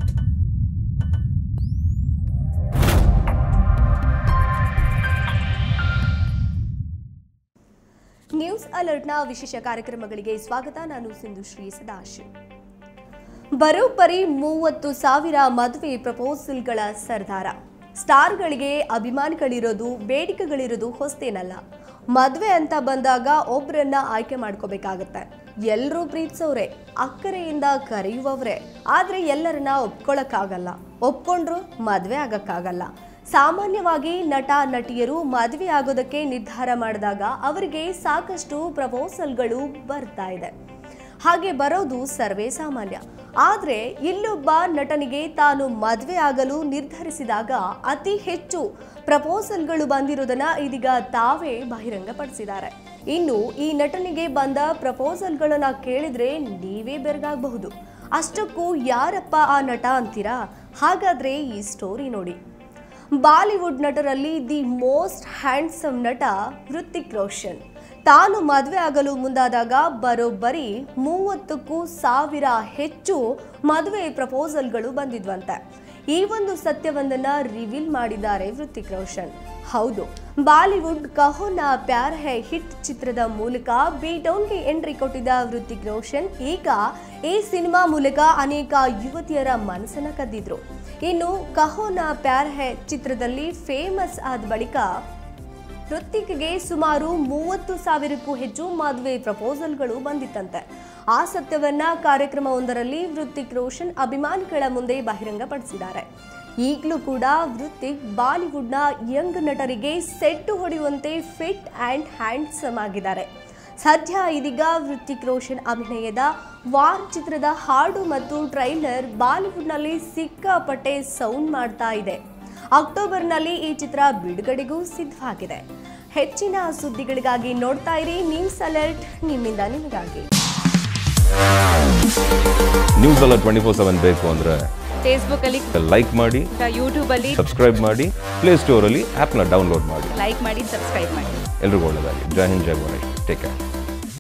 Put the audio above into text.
news ಅಲರ್ಟ್ನ ವಿಶೇಷ ಕಾರ್ಯಕ್ರಮಗಳಿಗೆ ಸ್ವಾಗತ ನಾನು ಸಿಂಧುಶ್ರೀ ಸದಾಶಿವ್ ಬರೋಬ್ಬರಿ ಮೂವತ್ತು ಸಾವಿರ ಮದುವೆ ಪ್ರಪೋಸಲ್ಗಳ ಸರ್ದಾರ ಸ್ಟಾರ್ಗಳಿಗೆ ಅಭಿಮಾನಿಗಳಿರೋದು ಬೇಡಿಕೆಗಳಿರೋದು ಹೊಸ್ತೇನಲ್ಲ ಮದುವೆ ಅಂತ ಬಂದಾಗ ಒಬ್ಬರನ್ನ ಆಯ್ಕೆ ಮಾಡ್ಕೋಬೇಕಾಗತ್ತೆ ಎಲ್ಲರೂ ಪ್ರೀತಿಸೋರೆ ಅಕ್ಕರೆಯಿಂದ ಕರೆಯುವವ್ರೆ ಆದ್ರೆ ಎಲ್ಲರನ್ನ ಒಪ್ಕೊಳಕ್ಕಾಗಲ್ಲ ಒಪ್ಕೊಂಡ್ರು ಮದುವೆ ಆಗಕ್ಕಾಗಲ್ಲ ಸಾಮಾನ್ಯವಾಗಿ ನಟ ನಟಿಯರು ಮದುವೆ ಆಗೋದಕ್ಕೆ ನಿರ್ಧಾರ ಮಾಡಿದಾಗ ಅವರಿಗೆ ಸಾಕಷ್ಟು ಪ್ರಪೋಸಲ್ಗಳು ಬರ್ತಾ ಇದೆ ಹಾಗೆ ಬರೋದು ಸರ್ವೇ ಸಾಮಾನ್ಯ ಆದ್ರೆ ಇಲ್ಲೊಬ್ಬ ನಟನಿಗೆ ತಾನು ಮದುವೆ ಆಗಲು ನಿರ್ಧರಿಸಿದಾಗ ಅತಿ ಹೆಚ್ಚು ಪ್ರಪೋಸಲ್ಗಳು ಬಂದಿರೋದನ್ನ ಇದೀಗ ತಾವೇ ಬಹಿರಂಗಪಡಿಸಿದ್ದಾರೆ ಇನ್ನು ಈ ನಟನಿಗೆ ಬಂದ ಪ್ರಪೋಸಲ್ಗಳನ್ನ ಕೇಳಿದ್ರೆ ನೀವೇ ಬೆರಗಾಗಬಹುದು ಅಷ್ಟಕ್ಕೂ ಯಾರಪ್ಪ ಆ ನಟ ಅಂತೀರಾ ಹಾಗಾದ್ರೆ ಈ ಸ್ಟೋರಿ ನೋಡಿ ಬಾಲಿವುಡ್ ನಟರಲ್ಲಿ ದಿ ಮೋಸ್ಟ್ ಹ್ಯಾಂಡ್ಸಮ್ ನಟ ಹೃತಿಕ್ ರೋಷನ್ ತಾನು ಮದುವೆ ಆಗಲು ಮುಂದಾದಾಗ ಬರೋಬ್ಬರಿ ಮೂವತ್ತಕ್ಕೂ ಸಾವಿರ ಹೆಚ್ಚು ಮದುವೆ ಪ್ರಪೋಸಲ್ಗಳು ಬಂದಿದ್ವಂತೆ ಈ ಒಂದು ಸತ್ಯವೊಂದನ್ನ ರಿವೀಲ್ ಮಾಡಿದ್ದಾರೆ ಹೃತಿಕ್ ರೋಷನ್ ಹೌದು ಬಾಲಿವುಡ್ ಕಹೋನ ಪ್ಯಾರ್ ಹೈ ಹಿಟ್ ಚಿತ್ರದ ಮೂಲಕ ಬಿ ಡೌನ್ಗೆ ಎಂಟ್ರಿ ಕೊಟ್ಟಿದ್ದ ಹೃತಿಕ್ ರೋಷನ್ ಈಗ ಈ ಸಿನಿಮಾ ಮೂಲಕ ಅನೇಕ ಯುವತಿಯರ ಮನಸ್ಸನ್ನ ಕದ್ದಿದ್ರು ಇನ್ನು ಕಹೋನ ಪ್ಯಾರ್ ಹೈ ಚಿತ್ರದಲ್ಲಿ ಫೇಮಸ್ ಆದ ಬಳಿಕ ಹೃತಿಕ್ಗೆ ಸುಮಾರು ಮೂವತ್ತು ಸಾವಿರಕ್ಕೂ ಹೆಚ್ಚು ಮದುವೆ ಪ್ರಪೋಸಲ್ಗಳು ಬಂದಿತ್ತಂತೆ ಆ ಸತ್ಯವನ್ನ ಕಾರ್ಯಕ್ರಮವೊಂದರಲ್ಲಿ ಹೃತಿಕ್ ರೋಷನ್ ಅಭಿಮಾನಿಗಳ ಮುಂದೆ ಬಹಿರಂಗಪಡಿಸಿದ್ದಾರೆ ಈಗಲೂ ಕೂಡ ಹೃತಿಕ್ ಬಾಲಿವುಡ್ನ ಯಂಗ್ ನಟರಿಗೆ ಸೆಟ್ಟು ಹೊಡೆಯುವಂತೆ ಫಿಟ್ ಆ್ಯಂಡ್ ಹ್ಯಾಂಡ್ಸಮ್ ಆಗಿದ್ದಾರೆ ಸದ್ಯ ಇದೀಗ ಹೃತಿಕ್ ರೋಷನ್ ಅಭಿನಯದ ವಾರ್ ಚಿತ್ರದ ಹಾಡು ಮತ್ತು ಟ್ರೈಲರ್ ಬಾಲಿವುಡ್ನಲ್ಲಿ ಸಿಕ್ಕಾಪಟ್ಟೆ ಸೌಂಡ್ ಮಾಡ್ತಾ ಇದೆ ಅಕ್ಟೋಬರ್ನಲ್ಲಿ ಈ ಚಿತ್ರ ಬಿಡುಗಡೆಗೂ ಸಿದ್ಧವಾಗಿದೆ ಹೆಚ್ಚಿನ ಸುದ್ದಿಗಳಿಗಾಗಿ ನೋಡ್ತಾ ಇರಿ ನ್ಯೂಸ್ ಅಲರ್ಟ್ ನಿಮ್ಮಿಂದ ನಿಮಗಾಗಿ ನ್ಯೂಸ್ ಎಲ್ಲ ಟ್ವೆಂಟಿ ಫೋರ್ ಸೆವೆನ್ ಬೇಕು ಅಂದರೆ ಫೇಸ್ಬುಕ್ ಅಲ್ಲಿ ಲೈಕ್ ಮಾಡಿ ಯೂಟ್ಯೂಬ್ ಅಲ್ಲಿ ಸಬ್ಸ್ಕ್ರೈಬ್ ಮಾಡಿ ಪ್ಲೇಸ್ಟೋರಲ್ಲಿ ಆ್ಯಪ್ನ ಡೌನ್ಲೋಡ್ ಮಾಡಿ ಲೈಕ್ ಮಾಡಿ ಸಬ್ಸ್ಕ್ರೈಬ್ ಮಾಡಿ ಎಲ್ರಿಗೂ ಒಳ್ಳೆಯದಾಗಿ ಜೈ ಹಿಂದ್ ಜೈ ಗಣೇಶ್ ಟೇಕ್ ಕೇರ್